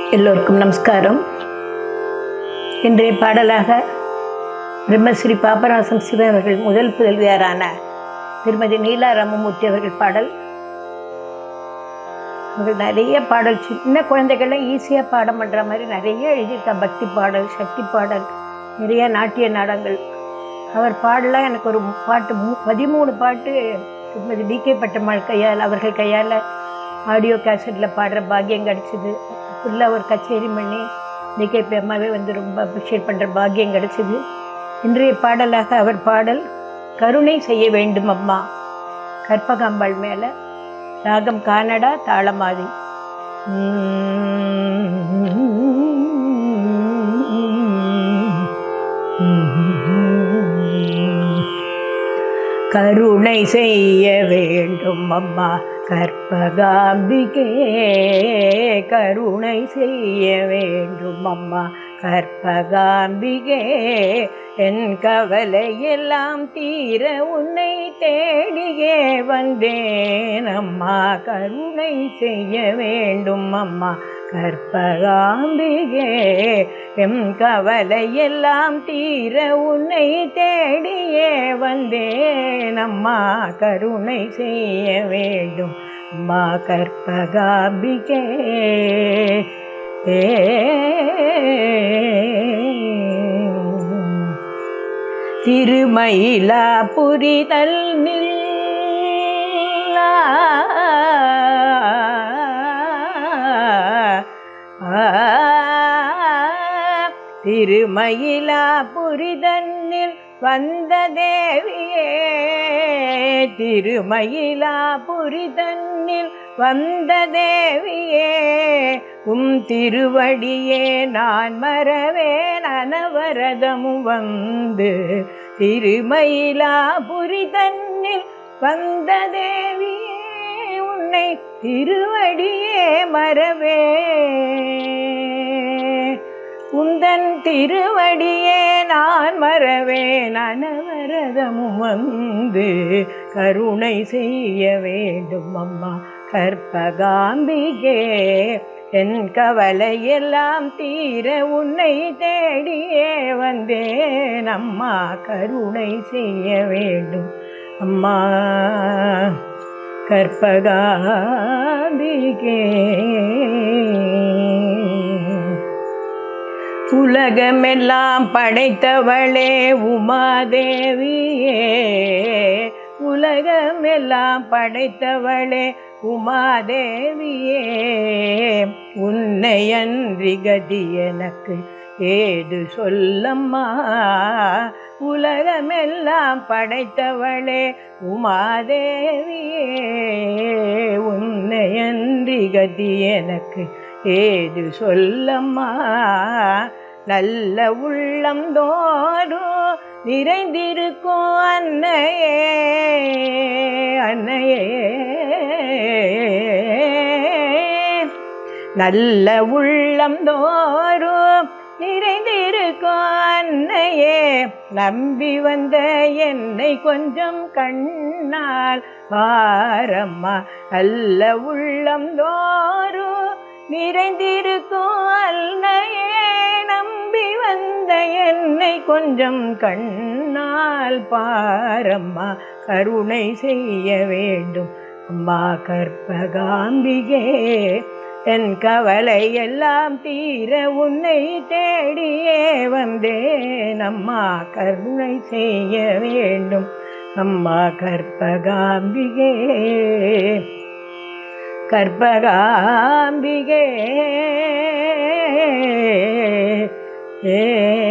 எல்லோருக்கும் நமஸ்காரம் இன்றைய பாடலாக பிரம்மஸ்ரீ பாபநாசம் சிவன் அவர்கள் முதல் புதல்வியாரான திருமதி நீலா ராமமூர்த்தி அவர்கள் பாடல் அவர்கள் நிறைய பாடல் சின்ன குழந்தைகள்லாம் ஈஸியாக பாடம் பண்ணுற மாதிரி நிறைய எழுதியிருக்கா பக்தி பாடல் சக்தி பாடல் நிறைய நாட்டிய நாடங்கள் அவர் பாடலாம் எனக்கு ஒரு பாட்டு மூ- பதிமூணு பாட்டு திருமதி டி கே பட்டம்மாள் கையால் அவர்கள் கையால் ஆடியோ கேசட்டில் பாடுற பாக்கியம் கிடச்சிது ஃபுல்லாக ஒரு கச்சேரி பண்ணி டி கே அம்மாவே வந்து ரொம்ப அப்ரிஷியேட் பண்ணுற பாக்கியம் கிடச்சிது இன்றைய பாடலாக அவர் பாடல் கருணை செய்ய வேண்டும் அம்மா கற்பகாம்பாள் மேலே ராகம் கானடா தாளமாதி கருணை செய்ய வேண்டும் அம்மா கற்பகாம்பிகே கருணை செய்ய வேண்டும் அம்மா கற்பகாம்பிகே என் கவலை எல்லாம் தீர உன்னை தேடியே வந்தேன் அம்மா கருணை செய்ய வேண்டும் அம்மா கற்பகாம்பிகே எம் கவலை எல்லாம் தீர உன்னை தேடியே வந்தேன் அம்மா கருணை செய்ய வேண்டும் அம்மா கற்பகாம்பிகே ஏ திருமயிலா புரிதல் நில்லா திருமயிலா புரிதன்னில் வந்த தேவியே திருமயிலா புரிதன்னில் வந்த தேவியே உம் திருவடியே நான் மறவேன் அனவரதமும் வந்து திருமயிலாபுரி தன்னில் வந்த தேவியே உன்னை திருவடியே மறவே உந்தன் திருவடியே நான் மறவேன் அனவரதமும் வந்து கருணை செய்ய வேண்டும் அம்மா கற்பகாம்பிகே என் கவலை எல்லாம் தீர உன்னை தேடியே வந்தேன் அம்மா கருணை செய்ய வேண்டும் அம்மா கற்பகாம்பிகே உலகமெல்லாம் படைத்தவளே உமாதேவியே உலகமெல்லாம் படைத்தவளே உமாதேவியே உன்னை அன்றி கதி எனக்கு ஏது சொல்லம்மா உலகமெல்லாம் படைத்தவளே உமாதேவியே உன்னை அன்றி கதி எனக்கு ஏது சொல்லம்மா நல்ல உள்ளம் தோறும் நிறைந்திருக்கும் அன்னையே அன்னையே நல்ல உள்ளம் தோறும் நிறைந்திருக்கும் அன்னையே நம்பி வந்த என்னை கொஞ்சம் கண்ணால் பாரம்மா நல்ல உள்ளம் தோறும் நிறைந்திருக்கும் அன்னையே நம்பி வந்த என்னை கொஞ்சம் கண்ணால் பாரம்மா கருணை செய்ய வேண்டும் அம்மா கற்பகாம்பிகே என் கவலை எல்லாம் தீர உன்னை தேடியே வந்தேன் அம்மா கருணை செய்ய வேண்டும் அம்மா கற்பகாம்பிகே கற்பகாம்பிகே ஏ